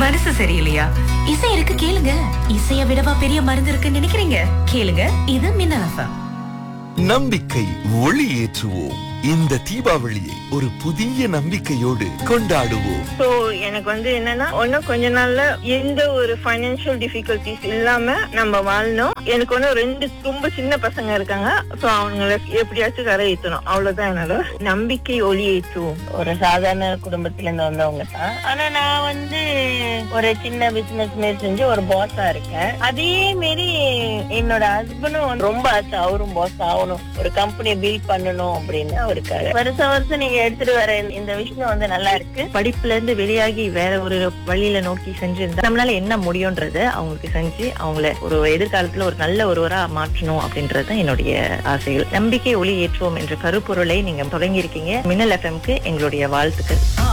மனசு சரியில்லையா இசை இருக்கு கேளுங்க இசைய விடவா பெரிய மருந்து இருக்குன்னு நினைக்கிறீங்க கேளுங்க இது மின்னல் எஃப்எம் நம்பிக்கை ஒளி ஏற்றுவோம் இந்த தீபாவளியை ஒரு புதிய நம்பிக்கையோடு கொண்டாடுவோம் ஸோ எனக்கு வந்து என்னன்னா ஒன்னும் கொஞ்ச நாள்ல எந்த ஒரு ஃபைனான்சியல் டிஃபிகல்டிஸ் இல்லாம நம்ம வாழணும் எனக்கு ஒன்னும் ரெண்டு ரொம்ப சின்ன பசங்க இருக்காங்க ஸோ அவங்கள எப்படியாச்சும் கரை ஏற்றணும் அவ்வளவுதான் என்னோட நம்பிக்கை ஒளி ஏற்றுவோம் ஒரு சாதாரண குடும்பத்துல இருந்து வந்தவங்க தான் ஆனா நான் வந்து ஒரு சின்ன பிசினஸ் மாரி செஞ்சு ஒரு பாஸா இருக்கேன் அதே மாரி என்னோட ஹஸ்பண்டும் ரொம்ப ஆசை அவரும் பாஸ் ஆகணும் ஒரு கம்பெனியை பில்ட் பண்ணணும் அப்படின்னு அவருக்காக வருஷம் வருஷம் நீங்க எடுத்துட்டு வர இந்த- இந்த விஷயம் வந்து நல்லா இருக்கு படிப்புல இருந்து வெளியாகி வேற ஒரு வழியில நோக்கி செஞ்சிருந்தா நம்மளால என்ன முடியும்ன்றத அவங்களுக்கு செஞ்சு அவங்கள ஒரு எதிர்காலத்துல ஒரு நல்ல ஒருவரா மாற்றணும் அப்படின்றது தான் என்னுடைய ஆசைகள் நம்பிக்கை ஒளி ஏற்றுவோம் என்ற கருப்பொருளை நீங்க தொடங்கி இருக்கீங்க மின்னல் எஃப்எம்க்கு எங்களுடைய வாழ்த்துக்கள்